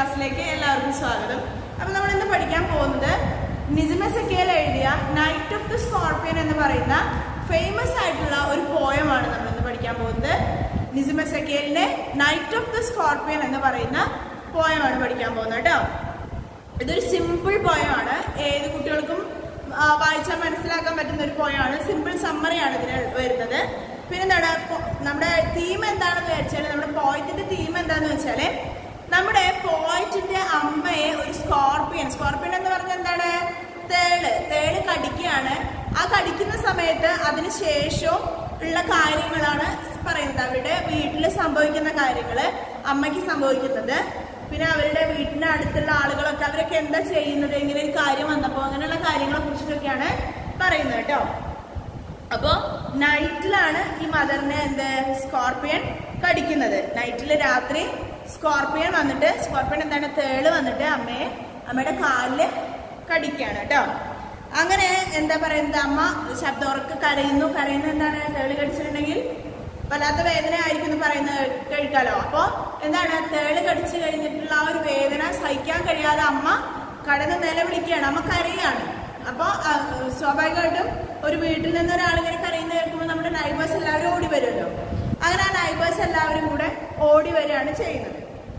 ക്ലാസ്സിലേക്ക് എല്ലാവർക്കും സ്വാഗതം അപ്പൊ നമ്മൾ ഇന്ന് പഠിക്കാൻ പോകുന്നത് നിജമസക്കേൽ എഴുതിയ നൈറ്റ് ഓഫ് ദ സ്കോർപ്പിയൻ എന്ന് പറയുന്ന ഫേമസ് ആയിട്ടുള്ള ഒരു പോയമാണ് നമ്മൾ ഇന്ന് പഠിക്കാൻ പോകുന്നത് നിജമസക്കേലിന്റെ നൈറ്റ് ഓഫ് ദ സ്കോർപ്പിയൻ എന്ന് പറയുന്ന പോയമാണ് പഠിക്കാൻ പോകുന്നത് കേട്ടോ ഇതൊരു സിമ്പിൾ പോയമാണ് ഏത് കുട്ടികൾക്കും ആ, വായിച്ചാൽ മനസ്സിലാക്കാൻ പറ്റുന്ന ഒരു പോയമാണ് സിമ്പിൾ സമ്മറിയാണ് ഇതിന് വരുന്നത് പിന്നെ എന്താണ് പൊ- നമ്മുടെ തീം എന്താണെന്ന് വെച്ചാൽ നമ്മുടെ പോയിന്റിന്റെ തീം എന്താന്ന് വെച്ചാല് നമ്മുടെ പോയിന്റിന്റെ അമ്മയെ ഒരു സ്കോർപ്പിയൻ സ്കോർപ്പിയൻ എന്ന് പറഞ്ഞാൽ എന്താണ് തേള് തേള് കടിക്കുകയാണ് ആ കടിക്കുന്ന സമയത്ത് അതിന് ശേഷവും ഉള്ള കാര്യങ്ങളാണ് പറയുന്നത് അവരുടെ വീട്ടിൽ സംഭവിക്കുന്ന കാര്യങ്ങള് അമ്മയ്ക്ക് സംഭവിക്കുന്നത് പിന്നെ അവരുടെ വീടിന്റെ അടുത്തുള്ള ആളുകളൊക്കെ അവരൊക്കെ എന്താ ചെയ്യുന്നത് ഇങ്ങനെ ഒരു കാര്യം വന്നപ്പോ അങ്ങനെയുള്ള കാര്യങ്ങളെ കുറിച്ചിട്ടൊക്കെയാണ് പറയുന്നത് കേട്ടോ അപ്പോ നൈറ്റിലാണ് ഈ മദറിനെ എന്ത് സ്കോർപ്പിയൻ കടിക്കുന്നത് നൈറ്റില് രാത്രി സ്കോർപ്പിയൻ വന്നിട്ട് സ്കോർപ്പിയൻ എന്താണ് തേള് വന്നിട്ട് അമ്മയെ അമ്മയുടെ കാലില് കടിക്കാണ് കേട്ടോ അങ്ങനെ എന്താ പറയുന്നത് അമ്മ ശബ്ദം ഉറക്കെ കരയുന്നു കരയുന്നത് എന്താണ് തേള് കടിച്ചിട്ടുണ്ടെങ്കിൽ വല്ലാത്ത വേദന ആയിരിക്കും എന്ന് പറയുന്നത് കഴിക്കാലോ അപ്പോ എന്താണ് തേള് കടിച്ചു കഴിഞ്ഞിട്ടുള്ള ആ ഒരു വേദന സഹിക്കാൻ കഴിയാതെ അമ്മ കടന്ന് നിലവിളിക്കുകയാണ് അമ്മ കരയാണ് അപ്പൊ ആ, സ്വാഭാവികമായിട്ടും ഒരു വീട്ടിൽ നിന്ന് ഒരാൾ ഇങ്ങനെ കരയുന്ന കേൾക്കുമ്പോൾ നമ്മുടെ നൈബേഴ്സ് എല്ലാവരും ഓടി വരുമല്ലോ അങ്ങനെ ആ നൈബേഴ്സ് എല്ലാവരും കൂടെ ഓടി വരികയാണ് ചെയ്യുന്നത്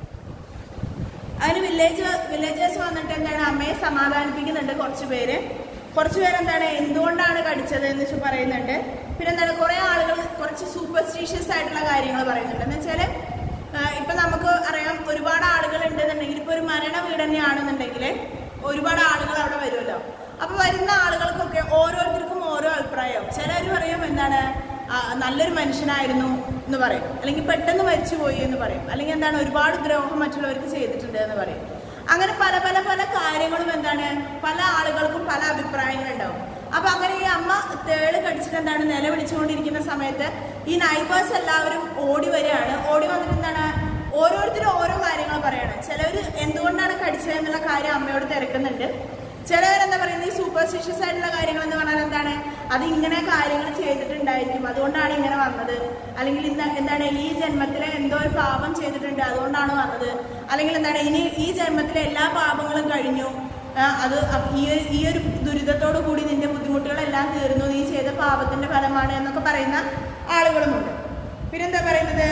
അതിന് വില്ലേജ് വില്ലേജേഴ്സ് വന്നിട്ട് എന്താണ് അമ്മയെ സമാധാനിപ്പിക്കുന്നുണ്ട് കുറച്ച് പേര് കുറച്ച് പേര് എന്താണ് എന്തുകൊണ്ടാണ് കടിച്ചത് എന്ന് വെച്ച് പറയുന്നുണ്ട് പിന്നെ എന്താണ് കുറെ ആളുകൾ കുറച്ച് സൂപ്പർസ്റ്റീഷ്യസ് ആയിട്ടുള്ള കാര്യങ്ങൾ പറയുന്നുണ്ട് എന്ന് വെച്ചാല് ആ, ഇപ്പൊ നമുക്ക് അറിയാം ഒരുപാട് ആളുകൾ ഉണ്ടെന്നുണ്ടെങ്കിൽ ഇപ്പൊ ഒരു മരണ വീട് തന്നെയാണെന്നുണ്ടെങ്കിൽ ഒരുപാട് ആളുകൾ അവിടെ വരുമല്ലോ അപ്പൊ വരുന്ന ആളുകൾക്കൊക്കെ ഓരോരുത്തർക്കും ഓരോ അഭിപ്രായവും ചിലർ പറയും എന്താണ് ആ, നല്ലൊരു മനുഷ്യനായിരുന്നു എന്ന് പറയും അല്ലെങ്കിൽ പെട്ടെന്ന് മരിച്ചുപോയി എന്ന് പറയും അല്ലെങ്കിൽ എന്താണ് ഒരുപാട് ദ്രോഹം മറ്റുള്ളവർക്ക് ചെയ്തിട്ടുണ്ട് എന്ന് പറയും അങ്ങനെ പല പല പല കാര്യങ്ങളും എന്താണ് പല ആളുകൾക്കും പല അഭിപ്രായങ്ങളുണ്ടാവും അപ്പൊ അങ്ങനെ ഈ അമ്മ തേള് കടിച്ചിട്ട് എന്താണ് നിലവിളിച്ചുകൊണ്ടിരിക്കുന്ന സമയത്ത് ഈ നൈബേഴ്സ് എല്ലാവരും ഓടി വരികയാണ് ഓടി വന്നിട്ട് എന്താണ് ഓരോരുത്തരും ഓരോ കാര്യങ്ങൾ പറയാണ് ചിലവർ എന്തുകൊണ്ടാണ് കടിച്ചത് എന്നുള്ള കാര്യം അമ്മയോട് തിരക്കുന്നുണ്ട് ചിലവരെന്താ പറയുന്നത് ഈ സൂപ്പർസ്റ്റിഷ്യസ് ആയിട്ടുള്ള കാര്യങ്ങൾ എന്ന് പറഞ്ഞാൽ എന്താണ് അത് ഇങ്ങനെ കാര്യങ്ങൾ ചെയ്തിട്ടുണ്ടായിരിക്കും അതുകൊണ്ടാണ് ഇങ്ങനെ വന്നത് അല്ലെങ്കിൽ ഇന്ന എന്താണ് ഈ ജന്മത്തിലെ എന്തോ ഒരു പാപം ചെയ്തിട്ടുണ്ട് അതുകൊണ്ടാണ് വന്നത് അല്ലെങ്കിൽ എന്താണ് ഇനി ഈ ജന്മത്തിലെ എല്ലാ പാപങ്ങളും കഴിഞ്ഞു ആ, അത് അ- ഈ ഒരു ഈ ഒരു ദുരിതത്തോടു കൂടി നിന്റെ ബുദ്ധിമുട്ടുകളെല്ലാം തീർന്നു നീ ചെയ്ത പാപത്തിന്റെ ഫലമാണ് എന്നൊക്കെ പറയുന്ന ആളുകളുമുണ്ട് പിന്നെന്താ പറയുന്നത്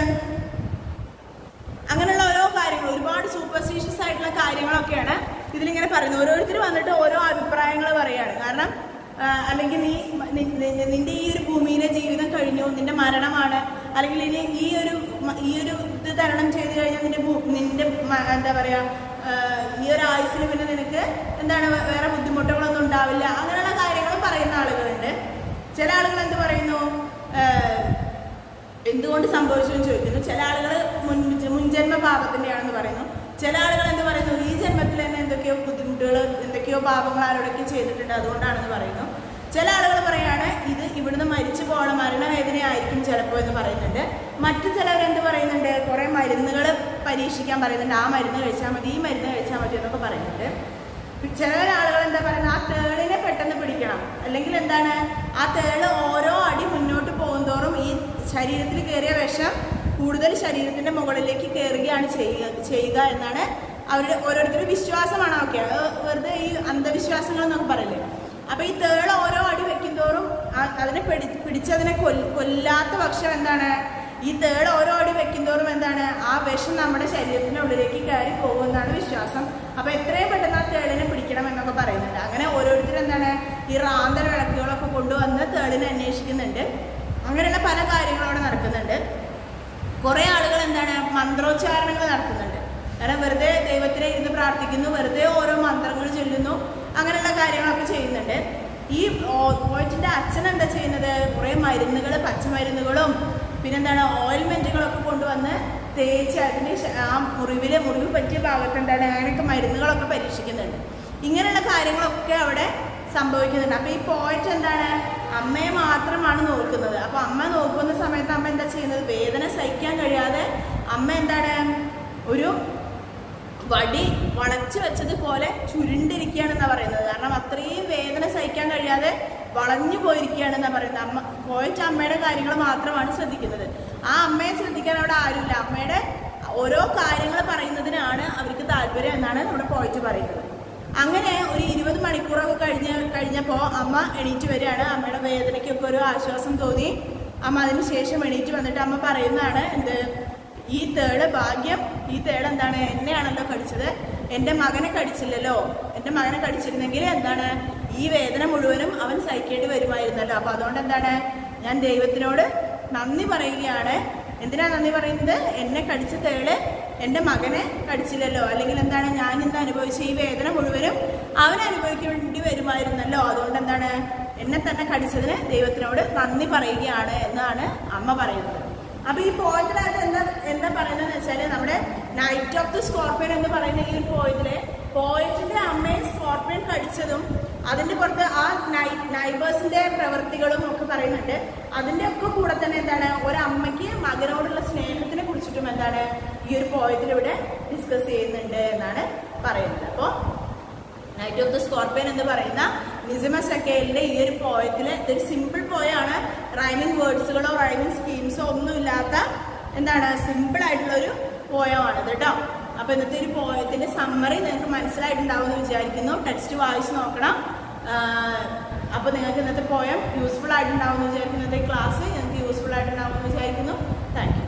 അങ്ങനെയുള്ള ഓരോ കാര്യങ്ങൾ ഒരുപാട് സൂപ്പർസ്റ്റീഷ്യസ് ആയിട്ടുള്ള കാര്യങ്ങളൊക്കെയാണ് ഇതിലിങ്ങനെ പറയുന്നത് ഓരോരുത്തർ വന്നിട്ട് ഓരോ അഭിപ്രായങ്ങൾ പറയാണ് കാരണം ആ, അല്ലെങ്കിൽ നീ നി- നി- നിന്റെ ഈ ഒരു ഭൂമിയിലെ ജീവിതം കഴിഞ്ഞു നിന്റെ മരണമാണ് അല്ലെങ്കിൽ ഇനി ഈ ഒരു മ- ഈ ഒരു ഇത് തരണം ചെയ്ത് കഴിഞ്ഞാൽ നിന്റെ ഭൂ- നിന്റെ മ- എന്താ പറയാ ആ, ഈ ഒരു ആയുസ്സിൽ പിന്നെ നിനക്ക് എന്താണ് വേ- വേറെ ബുദ്ധിമുട്ടുകളൊന്നും ഉണ്ടാവില്ല അങ്ങനെയുള്ള കാര്യങ്ങൾ പറയുന്ന ആളുകളുണ്ട് ചില ആളുകൾ എന്ത് പറയുന്നു ആ, എന്തുകൊണ്ട് സംഭവിച്ചു എന്ന് ചോദിക്കുന്നു ചില ആളുകൾ മുൻ മുൻജന്മ പാപത്തിന്റെയാണെന്ന് പറയുന്നു ചില ആളുകൾ എന്ത് പറയുന്നു ഈ ജന്മത്തിൽ തന്നെ എന്തൊക്കെയോ ബുദ്ധിമുട്ടുകൾ എന്തൊക്കെയോ പാപങ്ങൾ ആരോടൊക്കെ ചെയ്തിട്ടുണ്ട് അതുകൊണ്ടാണെന്ന് പറയുന്നു ചില ആളുകൾ പറയാണ് ഇത് ഇവിടുന്ന് മരിച്ചു പോകണം മരണവേദനയായിരിക്കും ചിലപ്പോൾ എന്ന് പറയുന്നുണ്ട് മറ്റു ചിലർ എന്ത് പറയുന്നുണ്ട് കുറെ മരുന്നുകൾ പരീക്ഷിക്കാൻ പറയുന്നുണ്ട് ആ മരുന്ന് കഴിച്ചാൽ മതി ഈ മരുന്ന് കഴിച്ചാൽ മതി എന്നൊക്കെ പറയുന്നുണ്ട് ചില ആളുകൾ എന്താ പറയുന്നത് ആ തേളിനെ പെട്ടെന്ന് പിടിക്കണം അല്ലെങ്കിൽ എന്താണ് ആ തേള് ഓരോ അടി മുന്നോട്ട് പോകുന്തോറും ഈ ശരീരത്തിൽ കയറിയ വിഷം കൂടുതൽ ശരീരത്തിന്റെ മുകളിലേക്ക് കയറുകയാണ് ചെയ്യുക ചെയ്യുക എന്നാണ് അവരുടെ ഓരോരുത്തരുടെ വിശ്വാസമാണ് ഓക്കെ വെറുതെ ഈ അന്ധവിശ്വാസങ്ങൾ എന്നൊക്കെ പറയില്ലേ അപ്പൊ ഈ തേള് ഓരോ അടി വെക്കുന്തോറും ആ- അതിനെ പിടി പിടിച്ചതിനെ കൊൽ കൊല്ലാത്ത പക്ഷം എന്താണ് ഈ തേള് ഓരോ അടി വെക്കുന്തോറും എന്താണ് ആ വിഷം നമ്മുടെ ശരീരത്തിന്റെ ഉള്ളിലേക്ക് കയറി പോകുമെന്നാണ് വിശ്വാസം അപ്പൊ എത്രയും പെട്ടെന്ന് ആ തേളിനെ പിടിക്കണം എന്നൊക്കെ പറയുന്നുണ്ട് അങ്ങനെ ഓരോരുത്തരും എന്താണ് ഈ റാന്തൽ വിളക്കുകളൊക്കെ കൊണ്ടുവന്ന് തേളിനെ അന്വേഷിക്കുന്നുണ്ട് അങ്ങനെയുള്ള പല കാര്യങ്ങളും അവിടെ നടക്കുന്നുണ്ട് കുറെ ആളുകൾ എന്താണ് മന്ത്രോച്ചാരണങ്ങൾ നടത്തുന്നുണ്ട് കാരണം വെറുതെ ദൈവത്തിനെ ഇരുന്ന് പ്രാർത്ഥിക്കുന്നു വെറുതെ ഓരോ മന്ത്രങ്ങൾ ചൊല്ലുന്നു അങ്ങനെയുള്ള കാര്യങ്ങളൊക്കെ ചെയ്യുന്നുണ്ട് ഈ പോയിന്റിന്റെ അച്ഛൻ എന്താ ചെയ്യുന്നത് കുറെ മരുന്നുകൾ പച്ചമരുന്നുകളും പിന്നെന്താണ് ഓയിൽമെന്റുകളൊക്കെ കൊണ്ടുവന്ന് തേച്ച് അതിന് ശ- ആ മുറിവില് മുറിവ് പറ്റിയ ഭാഗത്ത് എന്താണ് അങ്ങനെയൊക്കെ മരുന്നുകളൊക്കെ പരീക്ഷിക്കുന്നുണ്ട് ഇങ്ങനെയുള്ള കാര്യങ്ങളൊക്കെ അവിടെ സംഭവിക്കുന്നുണ്ട് അപ്പൊ ഈ പോയിന്റ് എന്താണ് അമ്മയെ മാത്രമാണ് നോക്കുന്നത് അപ്പൊ അമ്മ നോക്കുന്ന സമയത്ത് അമ്മ എന്താ ചെയ്യുന്നത് വേദന സഹിക്കാൻ കഴിയാതെ അമ്മ എന്താണ് ഒരു വടി വളച്ചു വെച്ചതുപോലെ ചുരുണ്ടിരിക്കുകയാണെന്നാ പറയുന്നത് കാരണം അത്രയും വേദന സഹിക്കാൻ കഴിയാതെ വളഞ്ഞു പോയിരിക്കുകയാണെന്നാ പറയുന്നത് അമ്മ പോയിട്ട് അമ്മയുടെ കാര്യങ്ങൾ മാത്രമാണ് ശ്രദ്ധിക്കുന്നത് ആ അമ്മയെ ശ്രദ്ധിക്കാൻ അവിടെ ആരുമില്ല അമ്മയുടെ ഓരോ കാര്യങ്ങൾ പറയുന്നതിനാണ് അവർക്ക് താല്പര്യം താല്പര്യം എന്നാണ് നമ്മുടെ പോയിന്റ് പറയുന്നത് അങ്ങനെ ഒരു ഇരുപത് മണിക്കൂറൊക്കെ കഴിഞ്ഞ് കഴിഞ്ഞപ്പോൾ അമ്മ എണീറ്റ് വരികയാണ് അമ്മയുടെ വേദനയ്ക്കൊക്കെ ഒരു ആശ്വാസം തോന്നി അമ്മ അതിന് ശേഷം എണീറ്റ് വന്നിട്ട് അമ്മ പറയുന്നതാണ് എന്ത് ഈ തേള് ഭാഗ്യം ഈ തേള് എന്താണ് എന്നെയാണല്ലോ കടിച്ചത് എൻ്റെ മകനെ കടിച്ചില്ലല്ലോ എൻ്റെ മകനെ കടിച്ചിരുന്നെങ്കിൽ എന്താണ് ഈ വേദന മുഴുവനും അവൻ സഹിക്കേണ്ടി വരുമായിരുന്നല്ലോ അപ്പൊ അതുകൊണ്ട് എന്താണ് ഞാൻ ദൈവത്തിനോട് നന്ദി പറയുകയാണ് എന്തിനാ നന്ദി പറയുന്നത് എന്നെ കടിച്ച തേള് എൻ്റെ മകനെ കടിച്ചില്ലല്ലോ അല്ലെങ്കിൽ എന്താണ് ഞാൻ ഇന്ന് അനുഭവിച്ച ഈ വേദന മുഴുവനും അവൻ അനുഭവിക്കേണ്ടി വരുമായിരുന്നല്ലോ അതുകൊണ്ട് എന്താണ് എന്നെ തന്നെ കടിച്ചതിന് ദൈവത്തിനോട് നന്ദി പറയുകയാണ് എന്നാണ് അമ്മ പറയുന്നത് അപ്പൊ ഈ പോയിന്റിലായിട്ട് എന്താ എന്താ പറയുന്നത് വെച്ചാല് നമ്മുടെ നൈറ്റ് ഓഫ് ദി സ്കോർപ്പിയൻ എന്ന് പറയുന്ന ഈ ഒരു പോയിന്റില് പോയിന്റിന്റെ അമ്മയെ സ്കോർപ്പിയൻ കടിച്ചതും അതിന്റെ പുറത്ത് ആ നൈബേഴ്സിന്റെ പ്രവൃത്തികളും ഒക്കെ പറയുന്നുണ്ട് അതിന്റെ ഒക്കെ കൂടെ തന്നെ എന്താണ് ഒരമ്മയ്ക്ക് മകനോടുള്ള സ്നേഹത്തിനെ കുറിച്ചിട്ടും എന്താണ് ഈ ഒരു പോയിന്റിൽ ഇവിടെ ഡിസ്കസ് ചെയ്യുന്നുണ്ട് എന്നാണ് പറയുന്നത് അപ്പോൾ നൈറ്റ് ഓഫ് ദ സ്കോർപ്പിയൻ എന്ന് പറയുന്ന നിസിമ സക്കേലിന്റെ ഈ ഒരു പോയത്തില് ഇതൊരു സിമ്പിൾ പോയാണ് റൈമിംഗ് വേർഡ്സുകളോ റൈമിംഗ് സ്കീംസോ ഒന്നും ഇല്ലാത്ത എന്താണ് സിമ്പിൾ ആയിട്ടുള്ള ഒരു പോയമാണ് കേട്ടോ അപ്പൊ ഇന്നത്തെ ഒരു പോയത്തിന്റെ സമ്മറി നിങ്ങൾക്ക് മനസ്സിലായിട്ടുണ്ടാവും എന്ന് വിചാരിക്കുന്നു ടെക്സ്റ്റ് വായിച്ച് നോക്കണം ആഹ് അപ്പൊ നിങ്ങൾക്ക് ഇന്നത്തെ പോയം യൂസ്ഫുൾ ആയിട്ടുണ്ടാവും എന്ന് വിചാരിക്കുന്നു ഇന്നത്തെ ക്ലാസ് നിങ്ങൾക്ക് യൂസ്ഫുൾ ആയിട്ടുണ്ടാവും എന്ന് വിചാരിക്കുന്നു താങ്ക്